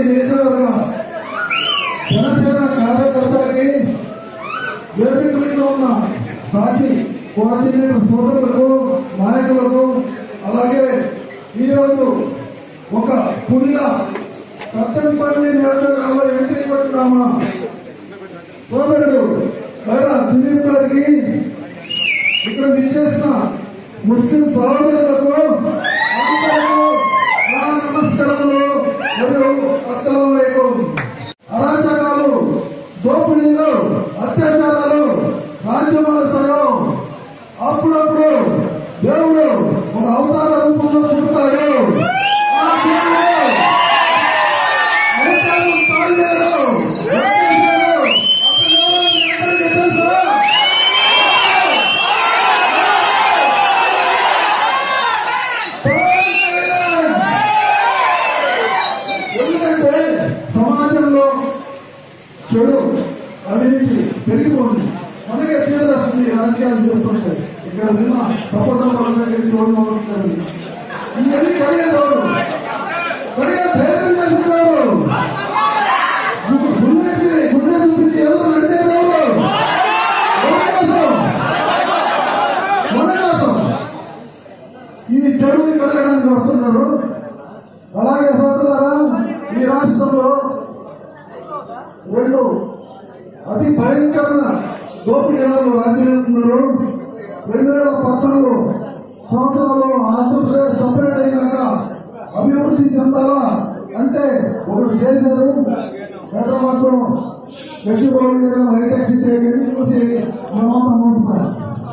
నియోజకవర్గ జనసేన కార్యకర్తలకి వేదిక మీద ఉన్న సాటి కోఆర్డినేటర్ సోదరులకు నాయకులకు అలాగే ఈరోజు ఒక పులిల సత్తెనపల్లి నియోజకవర్గంలో ఎంట్రీ కొట్టున్నామా సోదరుడు వైరా దిలీప్ గారికి ఇక్కడ విచ్చేసిన ముస్లిం సహోదరులకు అందరికీ నా నమస్కారములు మరియు అస్సలం అరాచకాలు దోపిడీలు అత్యాచారాలు రాజ్యమాలుతాయో అప్పుడప్పుడు దేవుడు ఒక అవతార రూపంలో పుడతాడు ఆ దేవుడు అవతారం తాళలేడు ఎత్తేసాడు. అతను ఎవరో మీ అందరికీ తెలుసా? ఎందుకంటే సమాజంలో చెడు అవినీతి పెరిగిపోతుంది మనకే తీవ్ర వస్తుంది రాజకీయాలు చేస్తుంటే ఇక్కడ విన్న తప్పటం చూడడం మొదలుతుంది ఇవన్నీ కడిగేవారు కడిగే ధైర్యం చేస్తున్నారు గుండెకి గుండె చూపించి ఏదో నడిచేవారు మన కోసం మన కోసం ఈ చెడుని కడగడానికి వస్తున్నారు అలాగే సోదరులారా ఈ రాష్ట్రంలో రెండు అతి భయంకరమైన దోపిడీలు రాజ్యమవుతున్నారు రెండు వేల పద్నాలుగు సంవత్సరంలో ఆంధ్రప్రదేశ్ సపరేట్ అయినాక అభివృద్ధి చెందాలా అంటే ఒకటి చేశారు హైదరాబాద్ లో గచ్చిబౌలి హైటెక్ సిటీ అని చూసి మేమంతా మోస్తున్నారు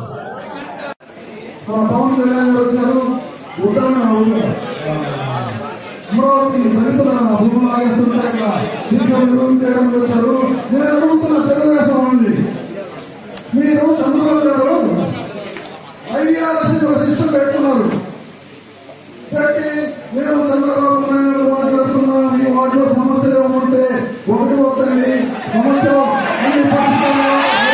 మన పవన్ కళ్యాణ్ గారు వచ్చారు ఉదాహరణ అవుతారు అమరావతి దళితుల భూములు ఆగేస్తుంటే ఇక్కడ దీంట్లో విరోధం చేయడం చేశారు నేను అడుగుతున్న తెలుగుదేశం ఉంది మీరు చంద్రబాబు గారు ఐఆర్ఎస్ సిస్టమ్ పెట్టుకున్నారు పెట్టి నేను చంద్రబాబు నాయుడు మాట్లాడుతున్నా మీ వాటిలో సమస్యలు ఏమంటే ఒకటి వద్దండి సమస్య అన్ని పరిష్కారాలు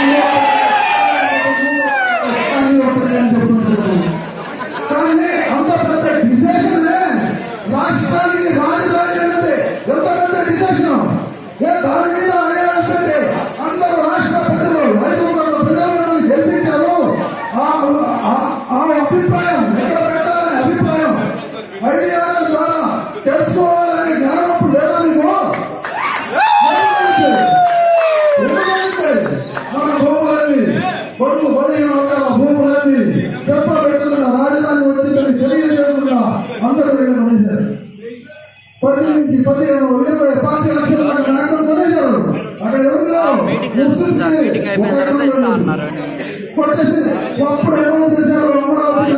అన్ని వస్తాయి అని చెప్తుంటారు కానీ అంత పెద్ద డిసిషన్ రాష్ట్రానికి రాజధాని అన్నది ఎంత పెద్ద డిసిషన్ ఏ దాని మీద ఐఆర్ఎస్ పెట్టి అందరూ రాష్ట్ర ప్రజలు ఐదు వందల ప్రజలను గెలిపించారు ఆ ఆ- ఆ అభిప్రాయం ఎక్కడ పెట్టాలని అభిప్రాయం ఐఆర్ఎస్ ద్వారా తెలుసుకోవాలని జ్ఞానం అప్పుడు లేదా నీకు ఎందుకంటే మన భూములన్నీ కొడుకు పదిహేను వందల భూములన్నీ చెప్ప పెట్టకుండా రాజధాని వచ్చిందని తెలియజేయకుండా అందరూ వీళ్ళని కొనేశారు పది నుంచి పదిహేను ఇరవై పార్టీ లక్షల దాకా నాయకులు కొనేశారు అక్కడ ఎవరు లేరు మీటింగ్ జరుగుతుంది సార్. మీటింగ్ అయిపోయిన తర్వాత ఇస్తా అన్నారు. కొట్టేసి అప్పుడు ఏమో చేశారు అమరావతి